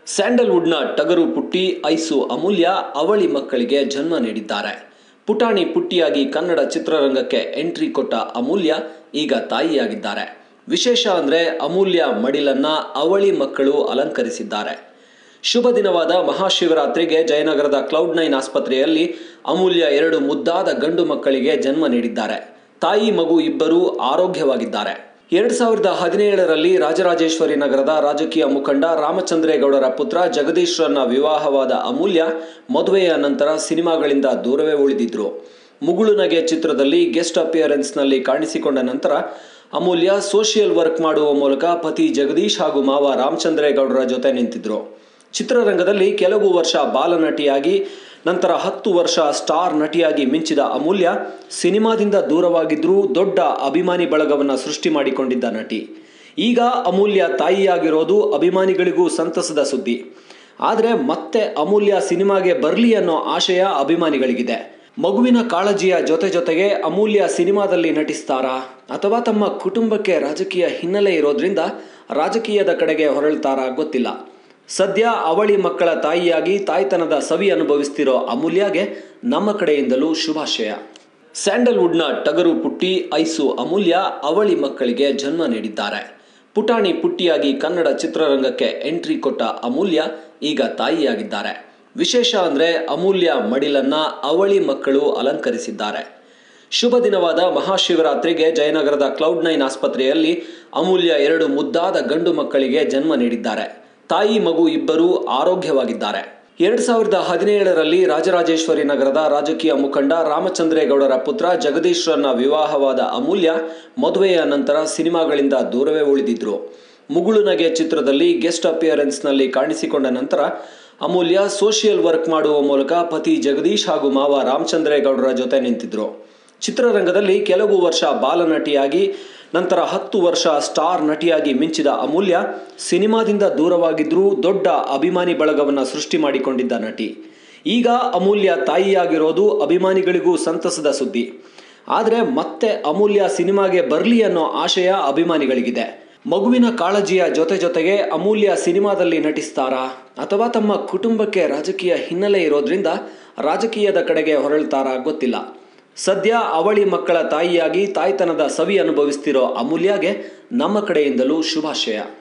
ಸ್ಯಾಂಡಲ್ವುಡ್ನ ಟಗರು ಪುಟ್ಟಿ ಐಸು ಅಮೂಲ್ಯ ಅವಳಿ ಮಕ್ಕಳಿಗೆ ಜನ್ಮ ನೀಡಿದ್ದಾರೆ ಪುಟಾಣಿ ಪುಟ್ಟಿಯಾಗಿ ಕನ್ನಡ ಚಿತ್ರರಂಗಕ್ಕೆ ಎಂಟ್ರಿ ಕೊಟ್ಟ ಅಮೂಲ್ಯ ಈಗ ತಾಯಿಯಾಗಿದ್ದಾರೆ ವಿಶೇಷ ಅಂದರೆ ಅಮೂಲ್ಯ ಮಡಿಲನ್ನ ಅವಳಿ ಮಕ್ಕಳು ಅಲಂಕರಿಸಿದ್ದಾರೆ ಶುಭ ದಿನವಾದ ಮಹಾಶಿವರಾತ್ರಿಗೆ ಜಯನಗರದ ಕ್ಲೌಡ್ ನೈನ್ ಆಸ್ಪತ್ರೆಯಲ್ಲಿ ಅಮೂಲ್ಯ ಎರಡು ಮುದ್ದಾದ ಗಂಡು ಮಕ್ಕಳಿಗೆ ಜನ್ಮ ನೀಡಿದ್ದಾರೆ ತಾಯಿ ಮಗು ಇಬ್ಬರೂ ಆರೋಗ್ಯವಾಗಿದ್ದಾರೆ ಎರಡ್ ಸಾವಿರದ ಹದಿನೇಳರಲ್ಲಿ ರಾಜರಾಜೇಶ್ವರಿ ನಗರದ ರಾಜಕೀಯ ಮುಖಂಡ ರಾಮಚಂದ್ರೇಗೌಡರ ಪುತ್ರ ಜಗದೀಶ್ರನ್ನ ವಿವಾಹವಾದ ಅಮೂಲ್ಯ ಮದುವೆಯ ನಂತರ ಸಿನಿಮಾಗಳಿಂದ ದೂರವೇ ಉಳಿದಿದ್ರು ಮುಗುಳು ನಗೆ ಚಿತ್ರದಲ್ಲಿ ಗೆಸ್ಟ್ ಅಪಿಯರೆನ್ಸ್ನಲ್ಲಿ ಕಾಣಿಸಿಕೊಂಡ ನಂತರ ಅಮೂಲ್ಯ ಸೋಷಿಯಲ್ ವರ್ಕ್ ಮಾಡುವ ಮೂಲಕ ಪತಿ ಜಗದೀಶ್ ಹಾಗೂ ಮಾವ ರಾಮಚಂದ್ರೇಗೌಡರ ಜೊತೆ ನಿಂತಿದ್ರು ಚಿತ್ರರಂಗದಲ್ಲಿ ಕೆಲವು ವರ್ಷ ಬಾಲನಟಿಯಾಗಿ ನಂತರ ಹತ್ತು ವರ್ಷ ಸ್ಟಾರ್ ನಟಿಯಾಗಿ ಮಿಂಚಿದ ಅಮೂಲ್ಯ ಸಿನಿಮಾದಿಂದ ದೂರವಾಗಿದ್ದರೂ ದೊಡ್ಡ ಅಭಿಮಾನಿ ಬಳಗವನ್ನು ಸೃಷ್ಟಿ ಮಾಡಿಕೊಂಡಿದ್ದ ನಟಿ ಈಗ ಅಮೂಲ್ಯ ತಾಯಿಯಾಗಿರೋದು ಅಭಿಮಾನಿಗಳಿಗೂ ಸಂತಸದ ಸುದ್ದಿ ಆದರೆ ಮತ್ತೆ ಅಮೂಲ್ಯ ಸಿನಿಮಾಗೆ ಬರಲಿ ಅನ್ನೋ ಆಶಯ ಅಭಿಮಾನಿಗಳಿಗಿದೆ ಮಗುವಿನ ಕಾಳಜಿಯ ಜೊತೆ ಜೊತೆಗೆ ಅಮೂಲ್ಯ ಸಿನಿಮಾದಲ್ಲಿ ನಟಿಸ್ತಾರಾ ಅಥವಾ ತಮ್ಮ ಕುಟುಂಬಕ್ಕೆ ರಾಜಕೀಯ ಹಿನ್ನೆಲೆ ಇರೋದ್ರಿಂದ ರಾಜಕೀಯದ ಕಡೆಗೆ ಹೊರಳ್ತಾರಾ ಗೊತ್ತಿಲ್ಲ ಸದ್ಯ ಅವಳಿ ಮಕ್ಕಳ ತಾಯಿಯಾಗಿ ತಾಯ್ತನದ ಸವಿ ಅನುಭವಿಸ್ತಿರೋ ಅಮೂಲ್ಯಗೆ ನಮ್ಮ ಕಡೆಯಿಂದಲೂ ಶುಭಾಶಯ ಸ್ಯಾಂಡಲ್ವುಡ್ನ ಟಗರು ಪುಟ್ಟಿ ಐಸು ಅಮೂಲ್ಯ ಅವಳಿ ಮಕ್ಕಳಿಗೆ ಜನ್ಮ ನೀಡಿದ್ದಾರೆ ಪುಟಾಣಿ ಪುಟ್ಟಿಯಾಗಿ ಕನ್ನಡ ಚಿತ್ರರಂಗಕ್ಕೆ ಎಂಟ್ರಿ ಕೊಟ್ಟ ಅಮೂಲ್ಯ ಈಗ ತಾಯಿಯಾಗಿದ್ದಾರೆ ವಿಶೇಷ ಅಂದರೆ ಅಮೂಲ್ಯ ಮಡಿಲನ್ನ ಅವಳಿ ಮಕ್ಕಳು ಅಲಂಕರಿಸಿದ್ದಾರೆ ಶುಭ ದಿನವಾದ ಮಹಾಶಿವರಾತ್ರಿಗೆ ಜಯನಗರದ ಕ್ಲೌಡ್ ನೈನ್ ಆಸ್ಪತ್ರೆಯಲ್ಲಿ ಅಮೂಲ್ಯ ಎರಡು ಮುದ್ದಾದ ಗಂಡು ಮಕ್ಕಳಿಗೆ ಜನ್ಮ ನೀಡಿದ್ದಾರೆ ತಾಯಿ ಮಗು ಇಬ್ಬರೂ ಆರೋಗ್ಯವಾಗಿದ್ದಾರೆ ಎರಡ್ ಸಾವಿರದ ಹದಿನೇಳರಲ್ಲಿ ರಾಜರಾಜೇಶ್ವರಿ ನಗರದ ರಾಜಕೀಯ ಮುಖಂಡ ರಾಮಚಂದ್ರೇಗೌಡರ ಪುತ್ರ ಜಗದೀಶ್ರನ್ನ ವಿವಾಹವಾದ ಅಮೂಲ್ಯ ಮದುವೆಯ ನಂತರ ಸಿನಿಮಾಗಳಿಂದ ದೂರವೇ ಉಳಿದಿದ್ರು ಮುಗುಳು ನಗೆ ಚಿತ್ರದಲ್ಲಿ ಗೆಸ್ಟ್ ಅಪಿಯರೆನ್ಸ್ನಲ್ಲಿ ಕಾಣಿಸಿಕೊಂಡ ನಂತರ ಅಮೂಲ್ಯ ಸೋಷಿಯಲ್ ವರ್ಕ್ ಮಾಡುವ ಮೂಲಕ ಪತಿ ಜಗದೀಶ್ ಹಾಗೂ ಮಾವ ರಾಮಚಂದ್ರೇಗೌಡರ ಜೊತೆ ನಿಂತಿದ್ರು ಚಿತ್ರರಂಗದಲ್ಲಿ ಕೆಲವು ವರ್ಷ ಬಾಲನಟಿಯಾಗಿ ನಂತರ ಹತ್ತು ವರ್ಷ ಸ್ಟಾರ್ ನಟಿಯಾಗಿ ಮಿಂಚಿದ ಅಮೂಲ್ಯ ಸಿನಿಮಾದಿಂದ ದೂರವಾಗಿದ್ದರೂ ದೊಡ್ಡ ಅಭಿಮಾನಿ ಬಳಗವನ್ನು ಸೃಷ್ಟಿ ಮಾಡಿಕೊಂಡಿದ್ದ ನಟಿ ಈಗ ಅಮೂಲ್ಯ ತಾಯಿಯಾಗಿರೋದು ಅಭಿಮಾನಿಗಳಿಗೂ ಸಂತಸದ ಸುದ್ದಿ ಆದರೆ ಮತ್ತೆ ಅಮೂಲ್ಯ ಸಿನಿಮಾಗೆ ಬರಲಿ ಅನ್ನೋ ಆಶಯ ಅಭಿಮಾನಿಗಳಿಗಿದೆ ಮಗುವಿನ ಕಾಳಜಿಯ ಜೊತೆ ಜೊತೆಗೆ ಅಮೂಲ್ಯ ಸಿನಿಮಾದಲ್ಲಿ ನಟಿಸ್ತಾರಾ ಅಥವಾ ತಮ್ಮ ಕುಟುಂಬಕ್ಕೆ ರಾಜಕೀಯ ಹಿನ್ನೆಲೆ ಇರೋದ್ರಿಂದ ರಾಜಕೀಯದ ಕಡೆಗೆ ಹೊರಳ್ತಾರಾ ಗೊತ್ತಿಲ್ಲ ಸದ್ಯ ಅವಳಿ ಮಕ್ಕಳ ತಾಯಿಯಾಗಿ ತಾಯ್ತನದ ಸವಿ ಅನುಭವಿಸ್ತಿರೋ ಅಮೂಲ್ಯಗೆ ನಮ್ಮ ಕಡೆಯಿಂದಲೂ ಶುಭಾಶಯ